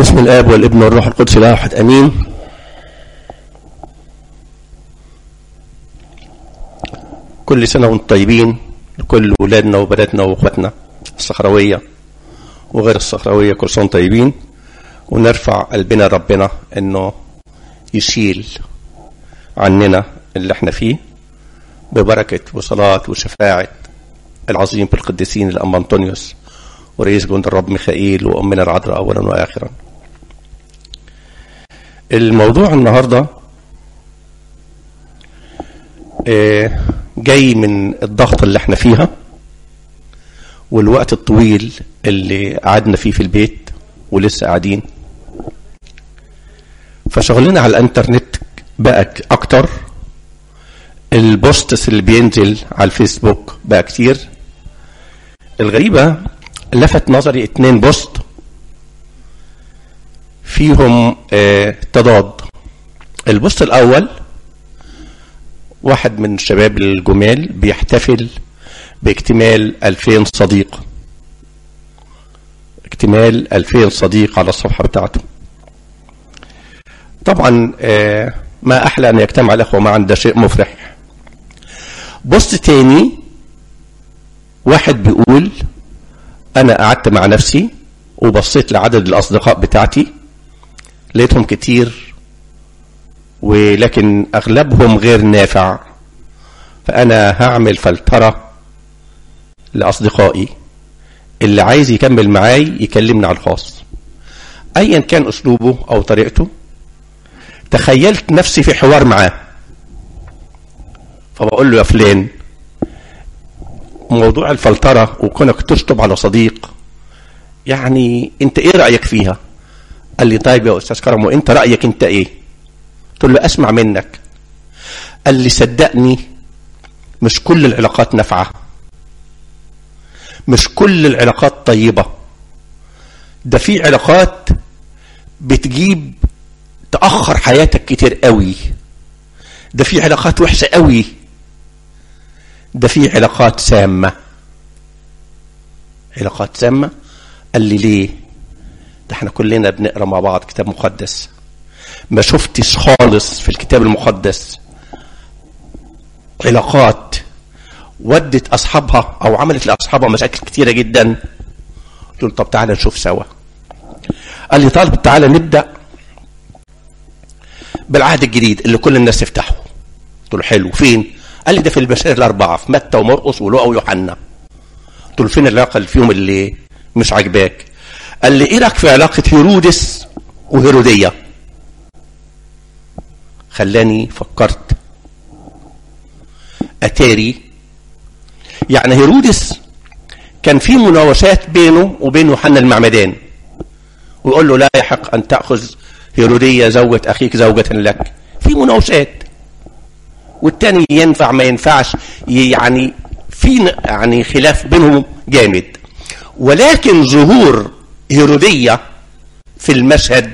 بسم الآب والابن والروح القدس لا واحد أمين كل سنة وانتم طيبين لكل ولادنا وبناتنا واخواتنا الصخروية وغير الصخروية كل سنة وانتم طيبين ونرفع قلبنا ربنا انه يشيل عننا اللي احنا فيه ببركة وصلاة وشفاعة العظيم بالقديسين الأم أنطونيوس ورئيس جند الرب ميخائيل وأمنا العذراء أولا وآخرا الموضوع النهاردة آه، جاي من الضغط اللي احنا فيها والوقت الطويل اللي قعدنا فيه في البيت ولسه قاعدين فشغلنا على الانترنت بقى اكتر البوستس اللي بينزل على الفيسبوك بقى كتير الغريبة لفت نظري اتنين بوست فيهم آه تضاد البوست الاول واحد من الشباب الجمال بيحتفل باكتمال 2000 صديق اكتمال 2000 صديق على الصفحة بتاعته طبعا آه ما أحلى أن يجتمع الأخوة معا ده شيء مفرح بوست تاني واحد بيقول أنا قعدت مع نفسي وبصيت لعدد الأصدقاء بتاعتي لقيتهم كتير ولكن أغلبهم غير نافع فأنا هعمل فلترة لأصدقائي اللي عايز يكمل معاي يكلمني على الخاص أيا كان أسلوبه أو طريقته تخيلت نفسي في حوار معاه فبقول له يا فلان موضوع الفلترة وكونك تشطب على صديق يعني انت ايه رأيك فيها قال لي طيب يا استاذ كرم وانت رأيك انت ايه قلت له اسمع منك قال لي صدقني مش كل العلاقات نافعة مش كل العلاقات طيبة ده في علاقات بتجيب تأخر حياتك كتير قوي ده في علاقات وحشة قوي ده في علاقات سامة علاقات سامة قال لي ليه ده احنا كلنا بنقرا مع بعض كتاب مقدس ما شفتش خالص في الكتاب المقدس علاقات ودت اصحابها او عملت لاصحابها مشاكل كتيره جدا قلت له طب تعالى نشوف سوا قال لي طالب تعالى نبدا بالعهد الجديد اللي كل الناس يفتحه قلت له حلو فين قال لي ده في البشائر الاربعه في متى ومرقس ولوقا ويوحنا قلت له فين العلاقه اللي فيهم اللي مش عاجباك قال لي ايه رايك في علاقه هيرودس وهيروديه خلاني فكرت اتاري يعني هيرودس كان في مناوشات بينه وبين يوحنا المعمدان ويقول له لا يحق ان تاخذ هيروديه زوجة اخيك زوجة لك في مناوشات والتاني ينفع ما ينفعش يعني في يعني خلاف بينهم جامد ولكن ظهور هيرودية في المشهد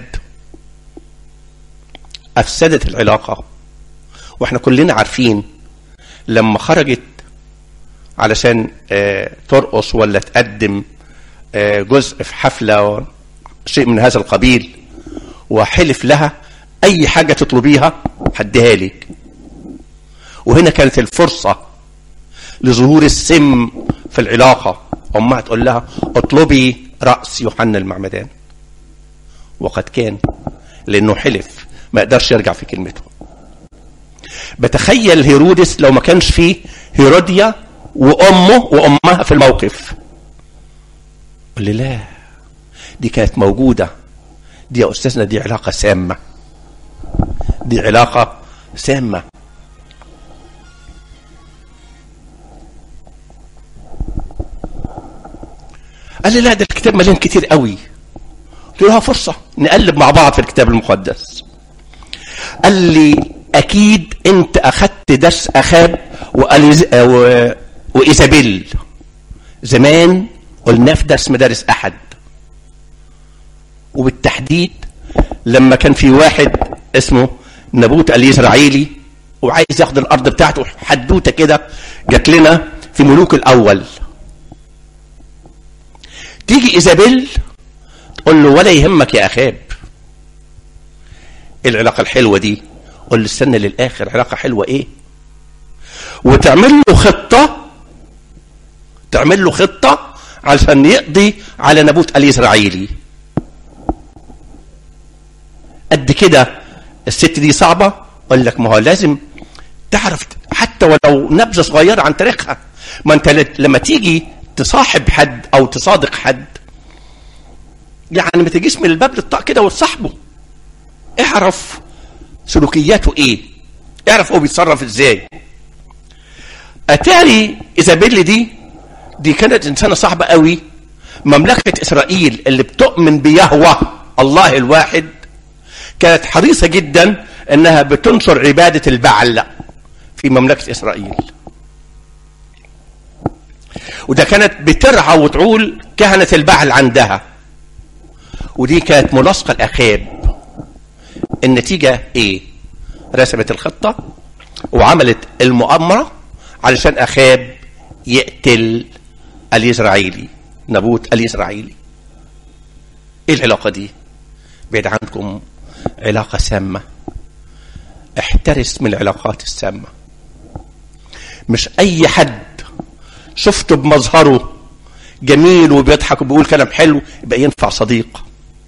أفسدت العلاقة واحنا كلنا عارفين لما خرجت علشان آه ترقص ولا تقدم آه جزء في حفلة شيء من هذا القبيل وحلف لها أي حاجة تطلبيها هديها لك وهنا كانت الفرصة لظهور السم في العلاقة أمها تقول لها اطلبي رأس يوحنا المعمدان وقد كان لأنه حلف ما قدرش يرجع في كلمته بتخيل هيرودس لو ما كانش فيه هيروديا وأمه وأمها في الموقف قال لي لا دي كانت موجودة دي يا أستاذنا دي علاقة سامة دي علاقة سامة قال لي لا ده الكتاب مليان كتير قوي قلت له فرصة نقلب مع بعض في الكتاب المقدس قال لي أكيد أنت أخدت درس أخاب وأليز... و... وإيزابيل زمان قلنا في درس مدارس أحد وبالتحديد لما كان في واحد اسمه نبوت اليزرعيلي وعايز ياخد الأرض بتاعته حدوتة كده جات لنا في ملوك الأول تيجي إيزابيل قل له ولا يهمك يا اخاب العلاقه الحلوه دي قل له استنى للاخر علاقه حلوه ايه وتعمل له خطه تعمل له خطه علشان يقضي على نبوت الاسرائيلي قد كده الست دي صعبه اقول لك ما هو لازم تعرف حتى ولو نبذه صغيره عن تاريخها ما انت لما تيجي تصاحب حد او تصادق حد يعني ما تجيش من الباب للطاق كده وتصاحبه اعرف سلوكياته ايه اعرف هو بيتصرف ازاي اتاري ايزابيل دي دي كانت انسانه صعبه قوي مملكه اسرائيل اللي بتؤمن بيهوه الله الواحد كانت حريصه جدا انها بتنشر عباده البعل في مملكه اسرائيل وده كانت بترعى وتعول كهنه البعل عندها ودي كانت ملاصقه الاخاب النتيجه ايه رسمت الخطه وعملت المؤامره علشان اخاب يقتل الاسرائيلي نبوت الاسرائيلي ايه العلاقه دي بعيد عنكم علاقه سامه احترس من العلاقات السامه مش اي حد شفته بمظهره جميل وبيضحك وبيقول كلام حلو يبقى ينفع صديق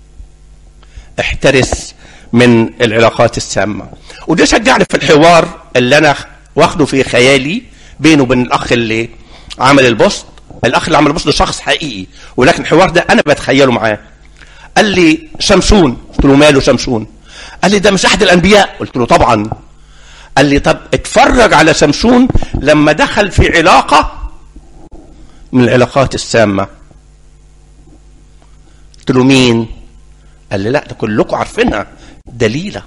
احترس من العلاقات السامه وده شجعني في الحوار اللي انا واخده في خيالي بينه وبين الاخ اللي عمل البوست الاخ اللي عمل البوست ده شخص حقيقي ولكن الحوار ده انا بتخيله معاه قال لي شمشون قلت له ماله شمشون قال لي ده مش احد الانبياء قلت له طبعا قال لي طب اتفرج على شمشون لما دخل في علاقه من العلاقات السامه قلت له مين قال لي لا ده كلكم عارفينها دليله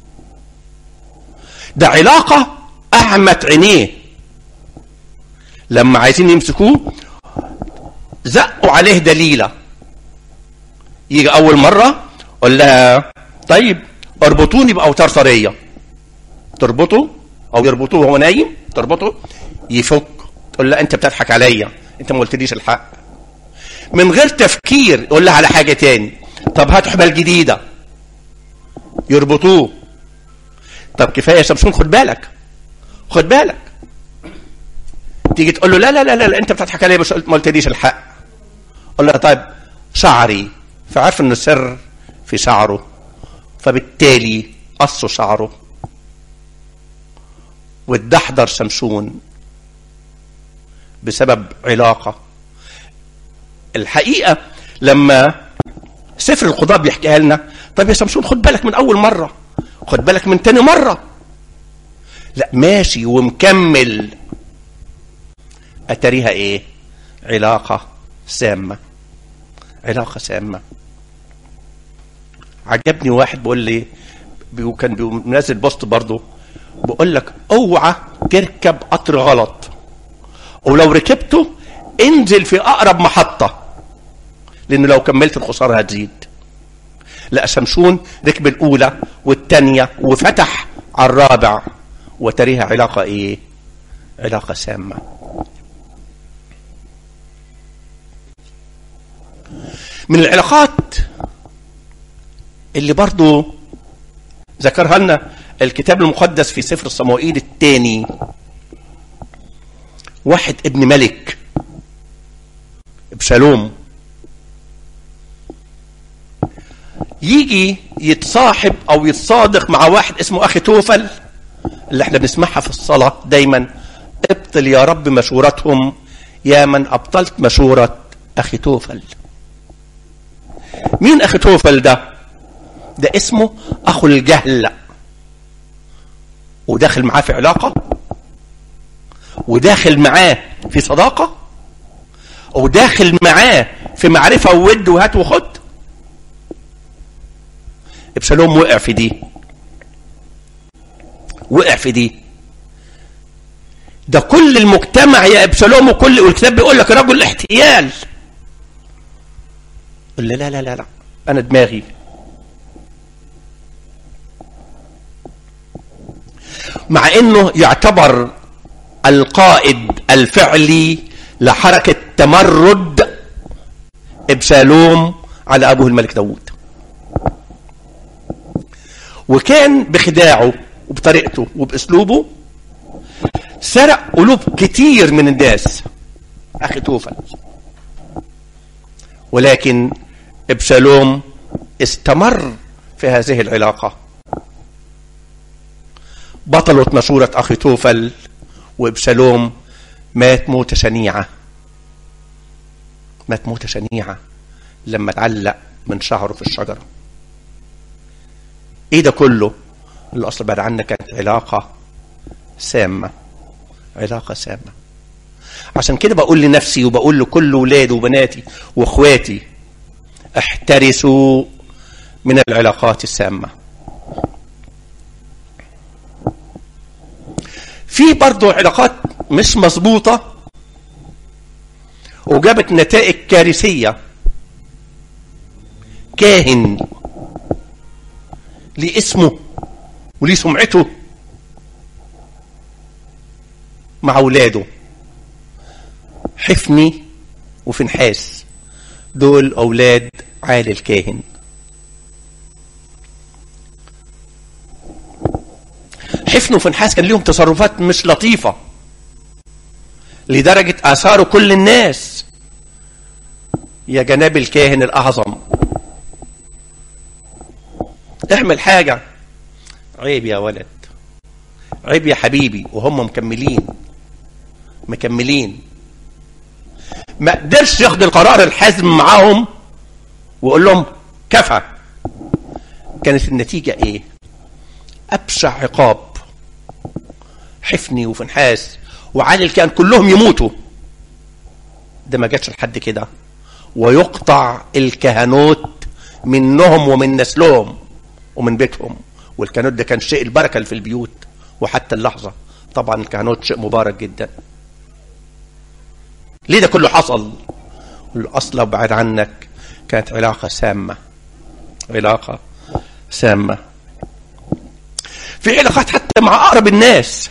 ده علاقه اعمت عينيه لما عايزين يمسكوه زقوا عليه دليله يجي اول مره قول لها طيب اربطوني باوتار طريه تربطه او يربطوه وهو نايم تربطه يفك تقول لا انت بتضحك عليا انت ما قلتليش الحق من غير تفكير يقول لها على حاجه تاني طب هات حبال جديده يربطوه طب كفايه يا شمشون خد بالك خد بالك تيجي تقول له لا لا لا لا, لا انت بتضحك عليا بس ما قلتليش الحق قول لها طيب شعري فعرف ان السر في شعره فبالتالي قصوا شعره واتدحضر شمشون بسبب علاقة الحقيقة لما سفر القضاء بيحكيها لنا طب يا شمشون خد بالك من أول مرة خد بالك من تاني مرة لا ماشي ومكمل أتريها إيه علاقة سامة علاقة سامة عجبني واحد بيقول لي كان بينزل بوست برضه بقول لك اوعى تركب قطر غلط ولو ركبته انزل في اقرب محطه لان لو كملت الخساره هتزيد لا شمشون ركب الاولى والثانيه وفتح على الرابع وتريها علاقه ايه علاقه سامه من العلاقات اللي برضو ذكرها لنا الكتاب المقدس في سفر صموئيل الثاني واحد ابن ملك ابشالوم يجي يتصاحب او يتصادق مع واحد اسمه اخي توفل اللي احنا بنسمعها في الصلاة دايما ابطل يا رب مشورتهم يا من ابطلت مشورة اخي توفل مين اخي توفل ده ده اسمه اخو الجهل وداخل معاه في علاقة وداخل معاه في صداقة وداخل معاه في معرفة وود وهات وخد ابشالوم وقع في دي وقع في دي ده كل المجتمع يا ابشالوم وكل والكتاب بيقول لك رجل احتيال قل لا لا لا لا انا دماغي مع انه يعتبر القائد الفعلي لحركة تمرد ابشالوم على أبوه الملك داود وكان بخداعه وبطريقته وبأسلوبه سرق قلوب كتير من الناس أخي توفل ولكن ابشالوم استمر في هذه العلاقة بطلت مشورة أخي توفل وابشالوم مات موتة شنيعة مات موتة شنيعة لما اتعلق من شعره في الشجرة ايه ده كله اللي اصل بعد عنك كانت علاقة سامة علاقة سامة عشان كده بقول لنفسي وبقول لكل ولادي وبناتي واخواتي احترسوا من العلاقات السامة في برضو علاقات مش مظبوطة وجابت نتائج كارثية كاهن ليه اسمه وليه سمعته مع اولاده حفني وفنحاس دول اولاد عالي الكاهن حفن وفنحاس كان ليهم تصرفات مش لطيفة لدرجة آثاروا كل الناس يا جناب الكاهن الأعظم اعمل حاجة عيب يا ولد عيب يا حبيبي وهم مكملين مكملين ما قدرش ياخد القرار الحازم معاهم ويقول لهم كفى كانت النتيجة ايه ابشع عقاب حفني وفنحاس وعلي كان كلهم يموتوا ده ما جاتش لحد كده ويقطع الكهنوت منهم ومن نسلهم ومن بيتهم والكهنوت ده كان شيء البركه اللي في البيوت وحتى اللحظه طبعا الكهنوت شيء مبارك جدا ليه ده كله حصل الاصل لو بعد عنك كانت علاقه سامه علاقه سامه في علاقات حتى مع اقرب الناس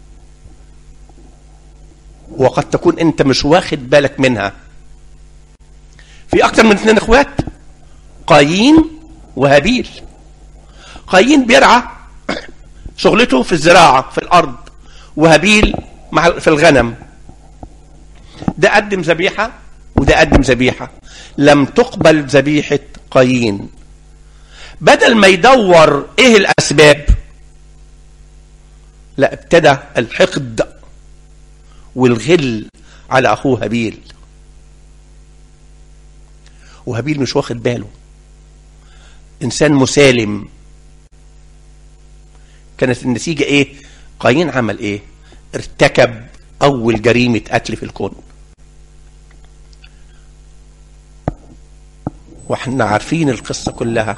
وقد تكون انت مش واخد بالك منها في اكتر من اثنين اخوات قايين وهابيل قايين بيرعى شغلته في الزراعة في الأرض وهابيل مع في الغنم ده قدم ذبيحة وده قدم ذبيحة لم تقبل ذبيحة قايين بدل ما يدور ايه الأسباب لا ابتدى الحقد والغل على أخوه هابيل وهابيل مش واخد باله إنسان مسالم كانت النتيجة ايه قايين عمل ايه ارتكب اول جريمة قتل في الكون واحنا عارفين القصة كلها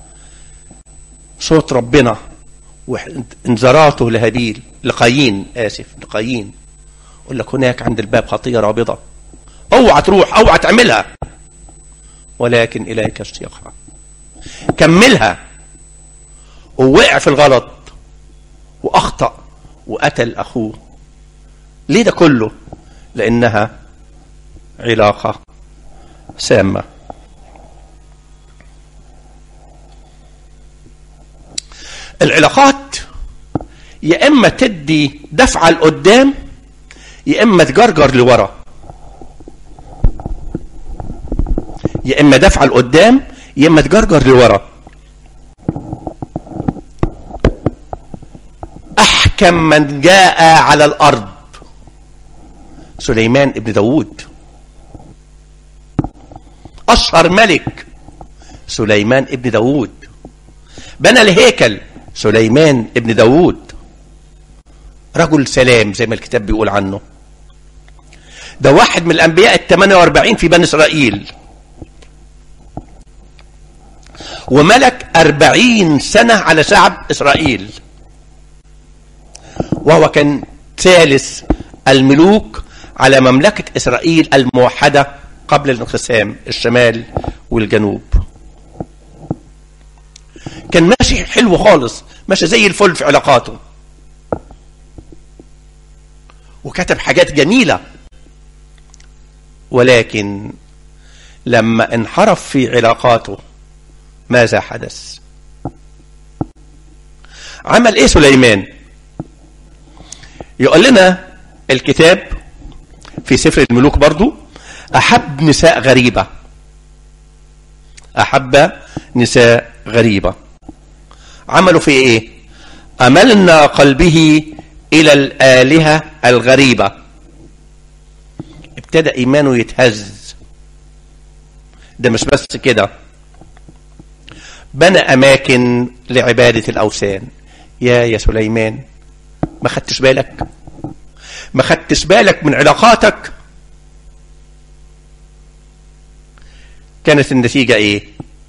صوت ربنا وانذاراته لهابيل لقايين اسف لقايين يقول لك هناك عند الباب خطية رابضة اوعى تروح اوعى تعملها ولكن اليك اشتياقها كملها ووقع في الغلط واخطا وقتل اخوه ليه ده كله لانها علاقه سامه العلاقات يا اما تدي دفعه لقدام يا اما تجرجر لورا يا اما دفعه لقدام يا اما تجرجر لورا أحكم من جاء على الأرض سليمان ابن داود أشهر ملك سليمان ابن داود بنى الهيكل سليمان ابن داود رجل سلام زي ما الكتاب بيقول عنه ده واحد من الأنبياء ال 48 في بني إسرائيل وملك أربعين سنة على شعب إسرائيل وهو كان ثالث الملوك على مملكة إسرائيل الموحدة قبل الانقسام الشمال والجنوب كان ماشي حلو خالص ماشي زي الفل في علاقاته وكتب حاجات جميلة ولكن لما انحرف في علاقاته ماذا حدث عمل ايه سليمان يقول لنا الكتاب في سفر الملوك برضو احب نساء غريبة احب نساء غريبة عملوا في ايه املنا قلبه الى الالهة الغريبة ابتدى ايمانه يتهز ده مش بس كده بنى اماكن لعبادة الاوثان يا يا سليمان ما خدتش بالك ما خدتش بالك من علاقاتك كانت النتيجة ايه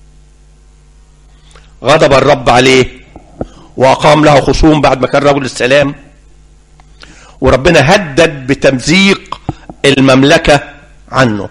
غضب الرب عليه واقام له خصوم بعد ما كان رجل السلام وربنا هدد بتمزيق المملكة عنه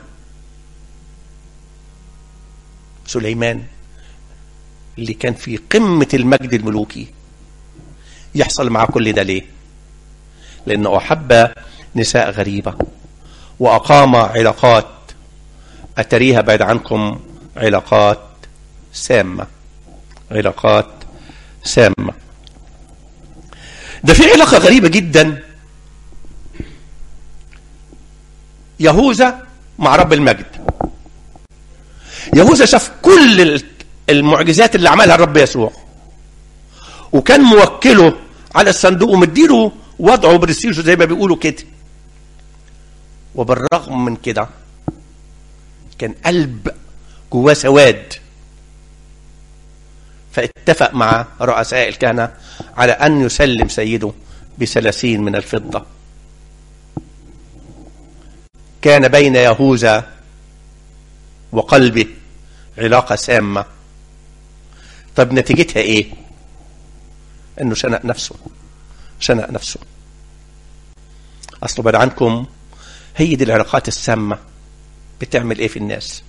سليمان اللي كان في قمة المجد الملوكي يحصل مع كل ده ليه لأنه أحب نساء غريبة وأقام علاقات أتريها بعد عنكم علاقات سامة علاقات سامة ده في علاقة غريبة جدا يهوذا مع رب المجد يهوذا شاف كل المعجزات اللي عملها الرب يسوع وكان موكله على الصندوق ومديله وضعه برستيجه زي ما بيقولوا كده وبالرغم من كده كان قلب جواه سواد فاتفق مع رؤساء الكهنة على أن يسلم سيده بثلاثين من الفضة كان بين يهوذا وقلبه علاقة سامة طب نتيجتها ايه انه شنق نفسه شنق نفسه اصله بعد عنكم هي دي العلاقات السامة بتعمل ايه في الناس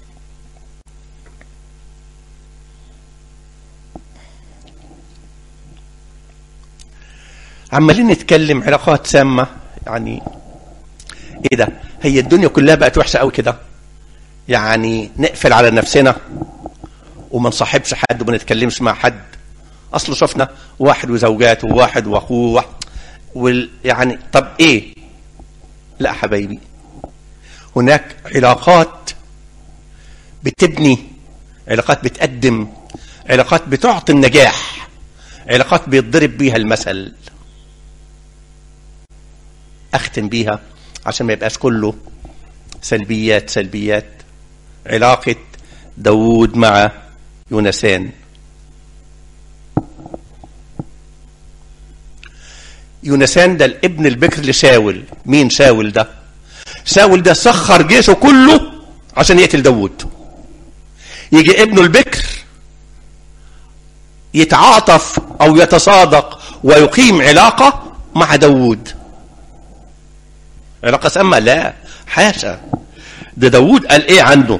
عمالين نتكلم علاقات سامة يعني ايه ده هي الدنيا كلها بقت وحشة قوي كده يعني نقفل على نفسنا وما نصاحبش حد وما نتكلمش مع حد اصله شفنا واحد وزوجاته وواحد واخوه واحد وال يعني طب ايه لا حبايبي هناك علاقات بتبني علاقات بتقدم علاقات بتعطي النجاح علاقات بيتضرب بيها المثل اختم بيها عشان ما يبقاش كله سلبيات سلبيات علاقة داود مع يونسان يونسان ده الابن البكر لشاول مين شاول ده شاول ده سخر جيشه كله عشان يقتل داود يجي ابنه البكر يتعاطف او يتصادق ويقيم علاقة مع داود علاقة سامة لا حاشا ده داود قال ايه عنده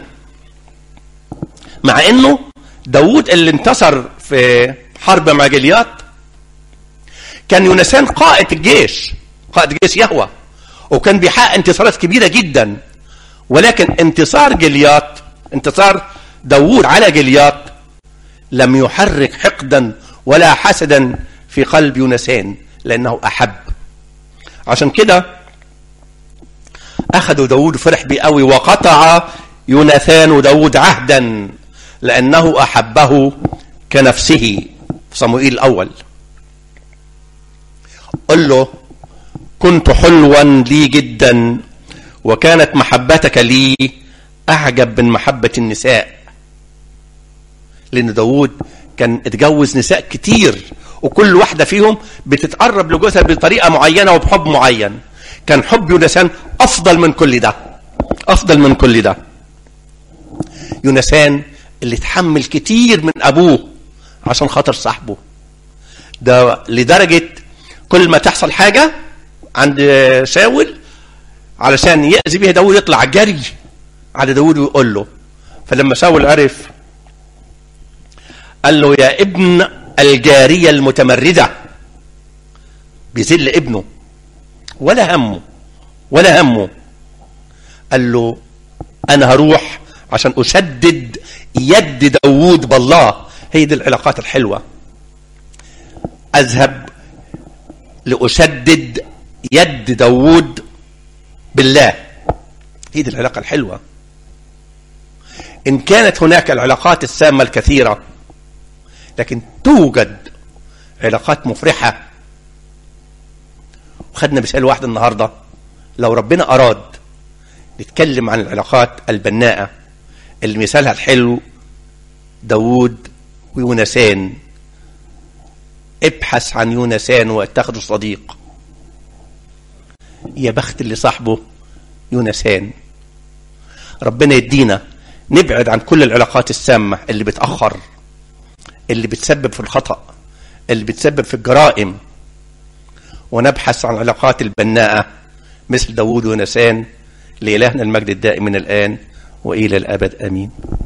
مع انه داود اللي انتصر في حرب مع جليات كان يونسان قائد الجيش قائد جيش يهوى وكان بيحقق انتصارات كبيرة جدا ولكن انتصار جليات انتصار داود على جليات لم يحرك حقدا ولا حسدا في قلب يونسان لأنه أحب عشان كده أخذوا داود فرح بيه قوي وقطع يوناثان داود عهدا لأنه أحبه كنفسه في صموئيل الأول قل له كنت حلوا لي جدا وكانت محبتك لي أعجب من محبة النساء لأن داود كان اتجوز نساء كتير وكل واحدة فيهم بتتقرب لجوزها بطريقة معينة وبحب معين كان حب يونسان أفضل من كل ده أفضل من كل ده يونسان اللي اتحمل كتير من أبوه عشان خاطر صاحبه ده لدرجة كل ما تحصل حاجة عند شاول علشان يأذي بيها داود يطلع جري على داود ويقول له فلما شاول عرف قال له يا ابن الجارية المتمردة بيذل ابنه ولا همه ولا همه قال له أنا هروح عشان أسدد يد داوود بالله هي دي العلاقات الحلوة أذهب لأسدد يد داوود بالله هي دي العلاقة الحلوة إن كانت هناك العلاقات السامة الكثيرة لكن توجد علاقات مفرحة وخدنا مثال واحد النهاردة لو ربنا أراد نتكلم عن العلاقات البناءة اللي مثالها الحلو داوود ويونسان ابحث عن يونسان واتخذه صديق يا بخت اللي صاحبه يونسان ربنا يدينا نبعد عن كل العلاقات السامة اللي بتأخر اللي بتسبب في الخطأ اللي بتسبب في الجرائم ونبحث عن العلاقات البناءة مثل داوود ونسان لإلهنا المجد الدائم من الآن وإلى الأبد آمين